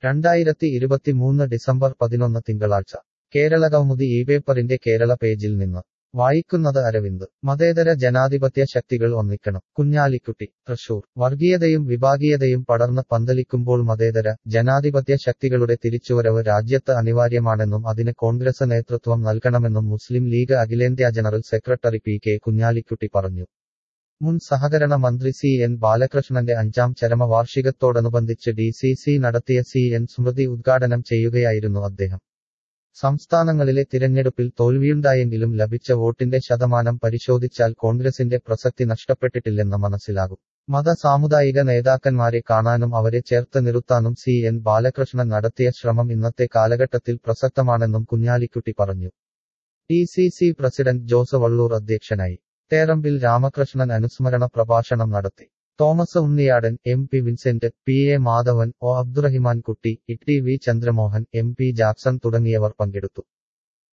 രണ്ടായിരത്തി ഇരുപത്തിമൂന്ന് ഡിസംബർ പതിനൊന്ന് തിങ്കളാഴ്ച കേരളകൗമുദി ഈ പേപ്പറിന്റെ കേരള പേജിൽ നിന്ന് വായിക്കുന്നത് അരവിന്ദ് മതേതര ജനാധിപത്യ ശക്തികൾ ഒന്നിക്കണം കുഞ്ഞാലിക്കുട്ടി തൃശൂർ വർഗീയതയും വിഭാഗീയതയും പടർന്ന് പന്തലിക്കുമ്പോൾ മതേതര ജനാധിപത്യ ശക്തികളുടെ തിരിച്ചുവരവ് രാജ്യത്ത് അനിവാര്യമാണെന്നും അതിന് കോൺഗ്രസ് നേതൃത്വം നൽകണമെന്നും മുസ്ലിം ലീഗ് അഖിലേന്ത്യാ general secretary P K Kunhalikutty പറഞ്ഞു മുൻ സഹകരണ മന്ത്രി സി എൻ ബാലകൃഷ്ണന്റെ അഞ്ചാം ചരമവാർഷികത്തോടനുബന്ധിച്ച് ഡി സി സി നടത്തിയ സി എൻ സ്മൃതി ഉദ്ഘാടനം ചെയ്യുകയായിരുന്നു അദ്ദേഹം സംസ്ഥാനങ്ങളിലെ തിരഞ്ഞെടുപ്പിൽ തോൽവിയുണ്ടായെങ്കിലും ലഭിച്ച വോട്ടിന്റെ ശതമാനം പരിശോധിച്ചാൽ കോൺഗ്രസിന്റെ പ്രസക്തി നഷ്ടപ്പെട്ടിട്ടില്ലെന്ന് മനസ്സിലാകും മത സാമുദായിക നേതാക്കന്മാരെ കാണാനും അവരെ ചേർത്ത് നിർത്താനും സി എൻ ബാലകൃഷ്ണൻ നടത്തിയ ശ്രമം ഇന്നത്തെ കാലഘട്ടത്തിൽ പ്രസക്തമാണെന്നും കുഞ്ഞാലിക്കുട്ടി പറഞ്ഞു D C C president Jose Vallur അധ്യക്ഷനായി തേറമ്പിൽ രാമകൃഷ്ണൻ അനുസ്മരണ പ്രഭാഷണം നടത്തി Thomas Unniyadan M P Vincent P A Madhavan O Abdurahiman Kutty E T V Chandramohan M P Jackson തുടങ്ങിയവർ പങ്കെടുത്തു